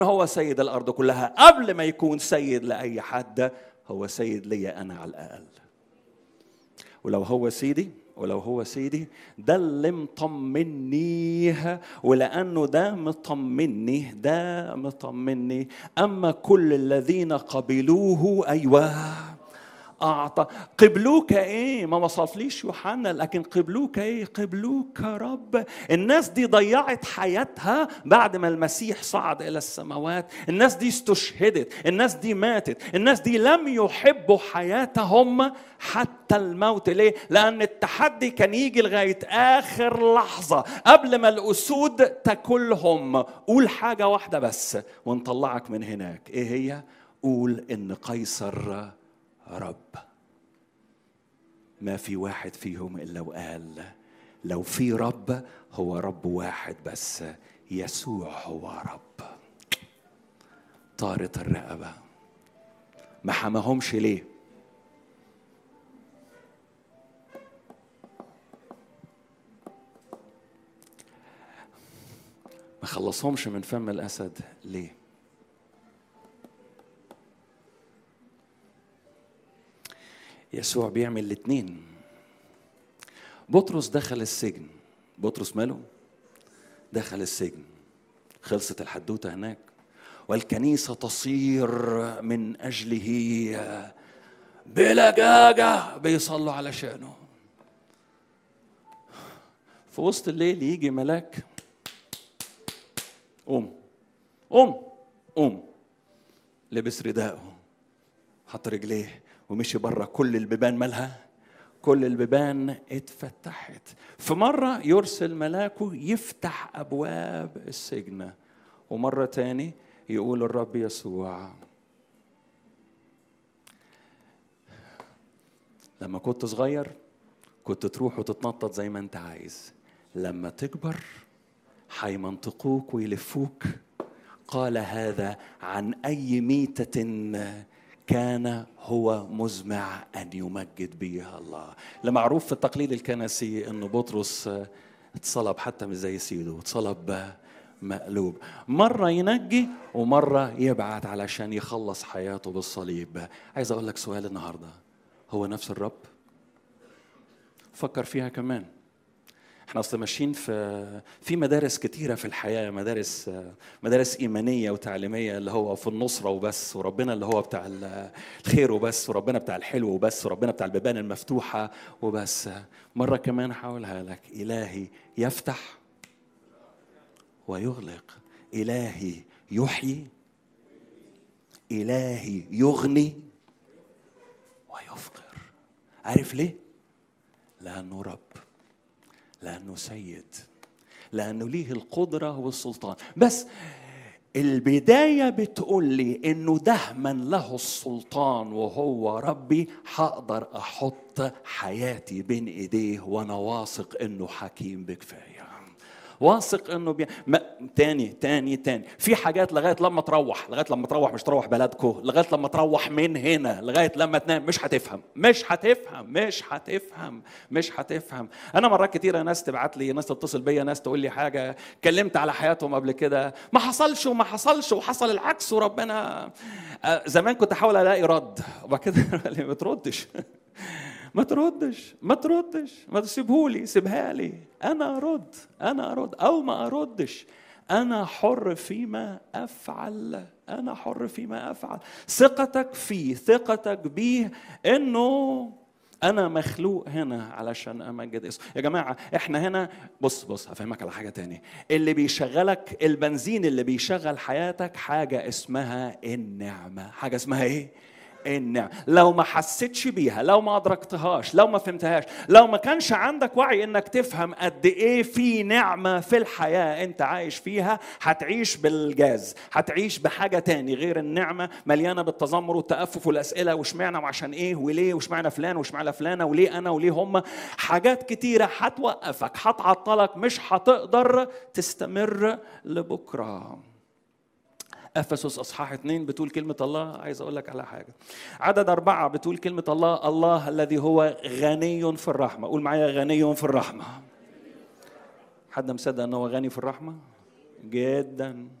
هو سيد الارض كلها قبل ما يكون سيد لاي حد هو سيد ليا انا على الاقل ولو هو سيدي ولو هو سيدي ده اللي مطمني ولانه ده مطمني ده مطمني اما كل الذين قبلوه ايوه أعطى قبلوك إيه ما وصفليش يوحنا لكن قبلوك إيه قبلوك رب الناس دي ضيعت حياتها بعد ما المسيح صعد إلى السماوات الناس دي استشهدت الناس دي ماتت الناس دي لم يحبوا حياتهم حتى الموت ليه لأن التحدي كان يجي لغاية آخر لحظة قبل ما الأسود تاكلهم قول حاجة واحدة بس ونطلعك من هناك إيه هي قول إن قيصر رب ما في واحد فيهم الا وقال لو في رب هو رب واحد بس يسوع هو رب طارت الرقبه ما حماهمش ليه ما خلصهمش من فم الاسد ليه يسوع بيعمل الاثنين بطرس دخل السجن بطرس ماله دخل السجن خلصت الحدوته هناك والكنيسه تصير من اجله بلجاجه بيصلوا على شانه في وسط الليل يجي ملاك قوم قوم قوم لبس رداءه حط رجليه ومشي بره كل البيبان مالها كل البيبان اتفتحت في مرة يرسل ملاكه يفتح أبواب السجن ومرة تاني يقول الرب يسوع لما كنت صغير كنت تروح وتتنطط زي ما انت عايز لما تكبر هيمنطقوك ويلفوك قال هذا عن أي ميتة كان هو مزمع ان يمجد بها الله لمعروف في التقليد الكنسي انه بطرس اتصلب حتى مش زي سيده اتصلب مقلوب مرة ينجي ومرة يبعت علشان يخلص حياته بالصليب عايز أقول لك سؤال النهاردة هو نفس الرب فكر فيها كمان احنا اصلا ماشيين في في مدارس كتيره في الحياه مدارس مدارس ايمانيه وتعليميه اللي هو في النصره وبس وربنا اللي هو بتاع الخير وبس وربنا بتاع الحلو وبس وربنا بتاع البيبان المفتوحه وبس مره كمان هقولها لك الهي يفتح ويغلق الهي يحيي الهي يغني ويفقر عارف ليه لانه رب لانه سيد لانه ليه القدره والسلطان بس البداية بتقول لي إنه ده من له السلطان وهو ربي هقدر أحط حياتي بين إيديه وأنا واثق إنه حكيم بكفاية واثق انه بي... ما... تاني تاني تاني في حاجات لغايه لما تروح لغايه لما تروح مش تروح بلدكو لغايه لما تروح من هنا لغايه لما تنام مش هتفهم مش هتفهم مش هتفهم مش هتفهم انا مرات كتيره ناس تبعت لي ناس تتصل بيا ناس تقول لي حاجه كلمت على حياتهم قبل كده ما حصلش وما حصلش وحصل العكس وربنا زمان كنت احاول الاقي رد وبعد كده ما تردش ما تردش ما تردش ما تسيبهولي سيبها لي انا ارد انا ارد او ما اردش انا حر فيما افعل انا حر فيما افعل ثقتك فيه ثقتك بيه انه انا مخلوق هنا علشان امجد اسمه يا جماعه احنا هنا بص بص هفهمك على حاجه تاني اللي بيشغلك البنزين اللي بيشغل حياتك حاجه اسمها النعمه حاجه اسمها ايه النعم لو ما حسيتش بيها لو ما ادركتهاش لو ما فهمتهاش لو ما كانش عندك وعي انك تفهم قد ايه في نعمه في الحياه انت عايش فيها هتعيش بالجاز هتعيش بحاجه تاني غير النعمه مليانه بالتذمر والتأفف والاسئله واشمعنى وعشان ايه وليه واشمعنى فلان واشمعنى فلانه وليه انا وليه هم حاجات كتيره هتوقفك هتعطلك مش هتقدر تستمر لبكره افسس اصحاح اثنين بتقول كلمه الله عايز اقول لك على حاجه عدد اربعه بتقول كلمه الله الله الذي هو غني في الرحمه قول معايا غني في الرحمه حد مصدق ان هو غني في الرحمه جدا